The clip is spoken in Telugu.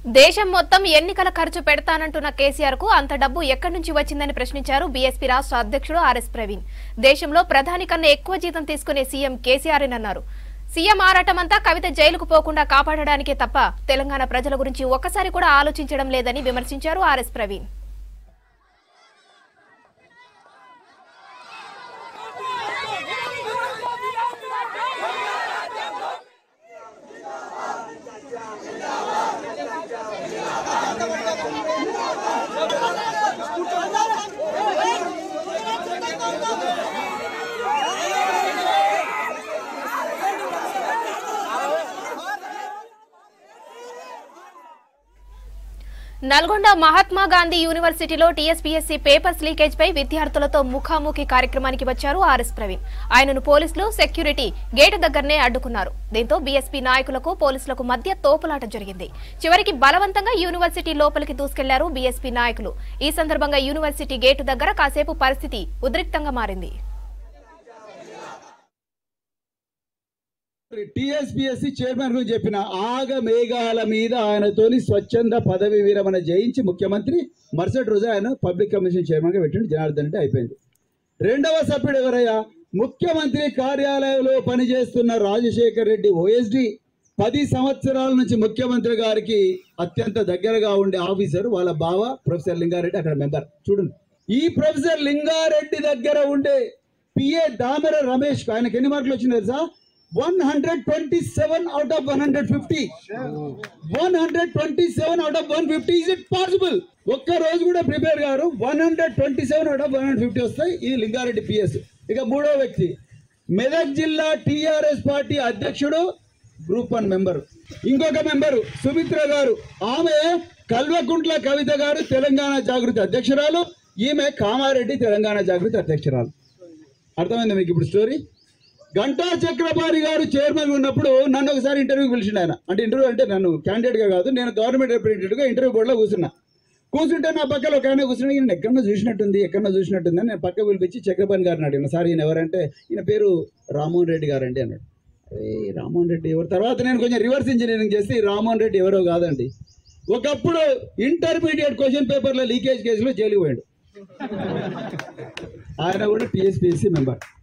దేశం మొత్తం ఎన్నికల ఖర్చు పెడతానంటున్న కేసీఆర్ కు అంత డబ్బు ఎక్కడి నుంచి వచ్చిందని ప్రశ్నించారు బీఎస్పీ రాష్ట్ర అధ్యక్షుడు ఆర్ఎస్ ప్రవీణ్ దేశంలో ప్రధాని కన్నా ఎక్కువ జీతం తీసుకునే సీఎం కేసీఆర్ అన్నారు సీఎం ఆరాటమంతా కవిత జైలుకు పోకుండా కాపాడడానికే తప్ప తెలంగాణ ప్రజల గురించి ఒక్కసారి కూడా ఆలోచించడం లేదని విమర్శించారు ఆర్ఎస్ ప్రవీణ్ నల్గొండ మహాత్మా గాంధీ యూనివర్సిటీలో టీఎస్పీఎస్సీ పేపర్స్ లీకేజ్ పై విద్యార్థులతో ముఖాముఖి కార్యక్రమానికి వచ్చారు ఆర్ఎస్ ప్రవీణ్ ఆయనను పోలీసులు సెక్యూరిటీ గేటు దగ్గరనే అడ్డుకున్నారు దీంతో బీఎస్పీ నాయకులకు పోలీసులకు మధ్య తోపులాట జరిగింది చివరికి బలవంతంగా యూనివర్సిటీ లోపలికి దూసుకెళ్లారు బీఎస్పీ నాయకులు ఈ సందర్భంగా యూనివర్సిటీ గేటు దగ్గర కాసేపు పరిస్థితి ఉద్రిక్తంగా మారింది టిఎస్పిఎస్సి చైర్మన్ గురించి చెప్పిన ఆగ మేఘాల మీద ఆయనతోని స్వచ్ఛంద పదవి విరమణ జయించి ముఖ్యమంత్రి మరుసటి రోజు ఆయన పబ్లిక్ కమిషన్ చైర్మన్ గా పెట్టిండు జనార్దన్ రెడ్డి అయిపోయింది రెండవ సభ్యుడు ఎవరయ్యా ముఖ్యమంత్రి కార్యాలయంలో పనిచేస్తున్న రాజశేఖర్ రెడ్డి ఓఎస్డి పది సంవత్సరాల నుంచి ముఖ్యమంత్రి గారికి అత్యంత దగ్గరగా ఉండే ఆఫీసర్ వాళ్ళ బావ ప్రొఫెసర్ లింగారెడ్డి అక్కడ మెంబర్ చూడండి ఈ ప్రొఫెసర్ లింగారెడ్డి దగ్గర ఉండే పిఏ దామెర రమేష్ ఆయనకి ఎన్ని మార్కులు వచ్చింది తెలుసా one hundred twenty seven out of one hundred fifty one hundred twenty seven out of one fifty is it possible ఒక్క రోజు కూడా ప్రిపేర్ గారు one hundred twenty seven out of one hundred fifty వస్తాయి ఇది లింగారెడ్డి పిఎస్ ఇక మూడో వ్యక్తి మెదక్ జిల్లా టిఆర్ఎస్ పార్టీ అధ్యక్షుడు గ్రూప్ వన్ మెంబర్ ఇంకొక మెంబరు సుమిత్ర గారు ఆమె కల్వకుంట్ల కవిత గారు తెలంగాణ జాగృతి అధ్యక్షురాలు ఈమె కామారెడ్డి తెలంగాణ జాగృతి అధ్యక్షురాలు అర్థమైందా మీకు ఇప్పుడు స్టోరీ గంటా చక్రపాణి గారు చైర్మన్ ఉన్నప్పుడు నన్ను ఒకసారి ఇంటర్వ్యూకి పిలిచిండు ఆయన అంటే ఇంటర్వ్యూ అంటే నన్ను candidate గా కాదు నేను గవర్నమెంట్ రిప్రజెంటేటివ్గా ఇంటర్వ్యూ బోర్డులో కూర్చున్నా కూర్చుంటే నా పక్కన ఒక ఆయన కూర్చుని ఈయన ఎక్కడో చూసినట్టుంది ఎక్కడో చూసినట్టుంది అని నేను పక్క పిలిపించి చక్రపాణి గారిని అడిగిన సార్ ఈయన ఎవరంటే ఈయన పేరు రామ్మోహన్ రెడ్డి గారండి అన్నాడు అరే రామ్మోహన్ రెడ్డి ఎవరు తర్వాత నేను కొంచెం రివర్స్ ఇంజనీరింగ్ చేసి రామ్మోహన్ రెడ్డి ఎవరో కాదండి ఒకప్పుడు ఇంటర్మీడియట్ క్వశ్చన్ పేపర్ల లీకేజ్ కేసులో జైలుకు పోయాడు ఆయన కూడా టీఎస్పీఎస్సీ మెంబర్